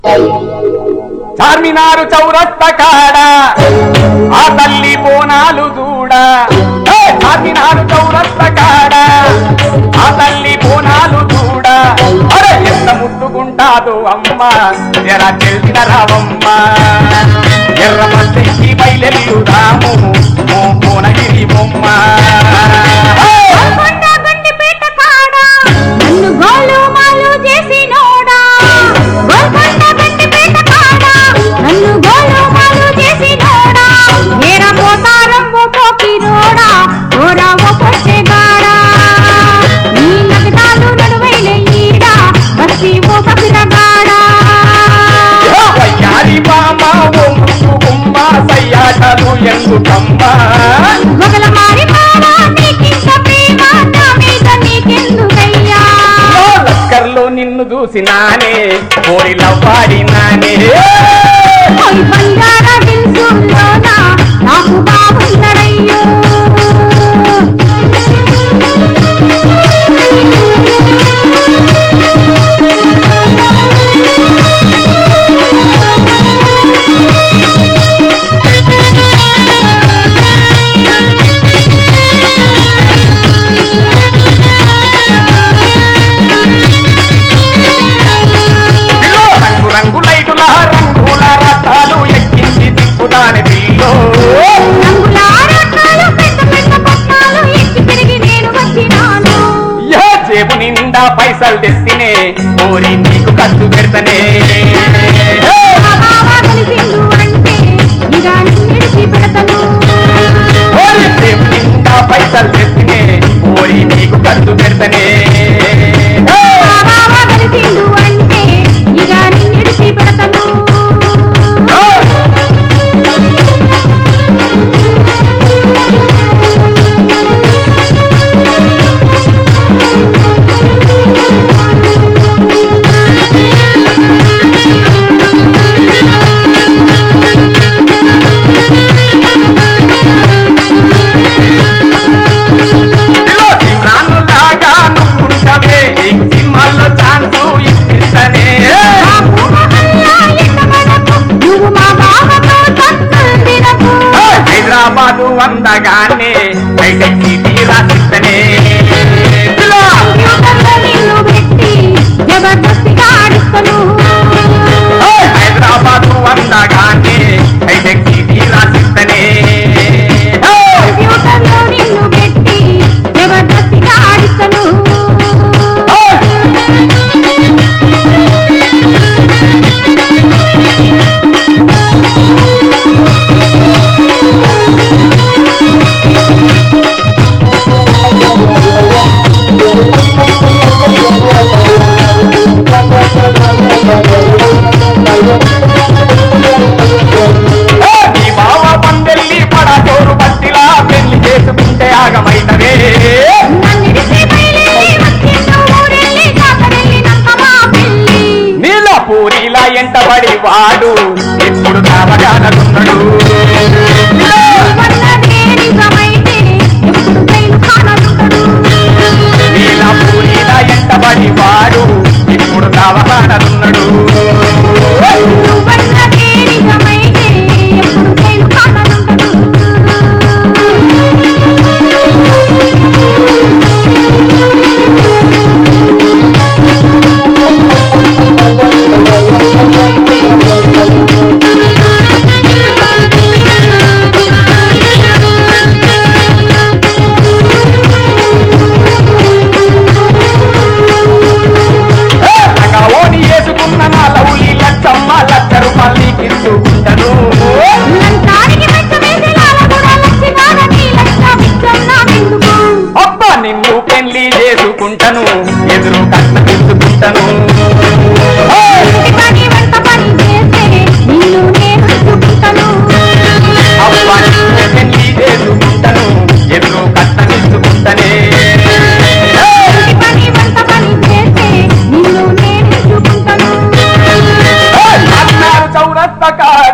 చార్మినారు చౌరస్త కాడ ఆ తల్లి బోనాలు చూడ ఏ, చార్మినారు చౌరస్త కాడ ఆ తల్లి బోనాలు చూడ అరే ఎంత ముట్టుకుంటాదో అమ్మ ఎర తెలిసిన రావమ్మ ఎర్ర మట్టికి బయలెల్లుదాము ఓ కోనగిరి బొమ్మ గోల్కొండ గండిపేట కాడ నన్ను గోలు మాలు చేసినోడా గోల్కొండ గండిపేట కాడ నన్ను గోలు మాలు చేసినోడా ఏర పోతారం ఓ పోకిరోడా ఓరా ఓ పొట్టెగాడా నీ నగదాలు నడువైన ఈడ బస్తి ఓ బసిరగాడా వయ్యారి బామ ఓ ముక్కు గుమ్మ సయ్యాటలు ఎందుకమ్మా మొగల మారి మావా నీకింత ప్రేమ నా మీద నీకెందుకయ్యా ఓ లక్కర్లో నిన్ను చూసినానే కోరిల పాడినానే ఓయ్ బంగారా దిల్సుల్లోన నాకు బాగున్నడయ్యో పిల్లో రంగు రంగు లైటుల రంగుల రథాలు ఎక్కించి తిప్పుతాని పిల్లో రంగుల ఆరాటాలు పెద్ద పెద్ద పట్నాలు ఎక్కి తిరిగి నేను వచ్చినాను ఏ జేబు నిండా పైసలు తెస్తినే కోరి నీకు ఖర్చు పెడతనే మా బావ కలిసిండు అంటే ఇక నిన్నిడిచి పెడతను ఓరి జేబు నిండా పైసలు తెస్తినే కోరి నీకు ఖర్చు పెడతనే మా బావ కలిసిండు అంటే ఇక నిన్నిడిచి పెడతను పిల్లో సిమ్రాను లాగా నువ్వుంటవే నీకు సినిమాల్లో ఛాన్సు ఇప్పిస్తనే మా పూమహల్లా ఎండమనకు, నువ్వు మా బావతో తన్నుండినకు. హైదరాబాదు అందగానే బయటకి తీరాసిస్తనే కంప్యూటర్లో నిన్ను పెట్టి జబర్దస్తిగా ఆడిస్తను. హైదరాబాదు అందగానే బయటకి తీరాసిస్తనే కంప్యూటర్లో నిన్ను పెట్టి జబర్దస్తిగా ఆడిస్తను. నీ బావ పందెల్లి పడచోరు బట్టిలా పెళ్లి చేసుకుంటే ఆగమైనవే నన్నిడిసి బయలుదేరి వచ్చిండు ఊరెళ్ళి జాతరెళ్ళినాక మా పెళ్ళి. నీళ్ళ పూరిలా ఎంటబడి వాడు ఎప్పుడు కావగాననున్నాడు నువ్వన్నదే నిజమైతే ఎప్పుడు జైలు కానలుంటడు. నీళ్ళ పూరిలా ఎంటబడి వాడు ఇప్పుడు కావగాననున్నాడు నువ్వన్నదే నిజమైతే ఎప్పుడు జైలు కానలుంటడు. ఓని వేసుకున్న నా లౌలి లచ్చమ్మ లచ్చ రూపాయలు నీకించుకుంటను లంచానికి మెచ్చవేసి లాలగూడ లచ్చినాడ నీ లక్ష విచ్చన్నావెందుకు? అబ్బా నిన్ను పెళ్లి చేసుకుంటను ఎదురు కట్న తీసుకుంటను ఇంటి పని వంట పని చేస్తే నిన్ను నేను చూపుతాను. అబ్బా నిన్ను పెళ్లి చేసుకుంటను ఎదురు కట్న తీసుకుంటనే ఇంటి పని వంట పని చేస్తే నిన్ను నేను చూపుతాను. చౌరస్త కాడ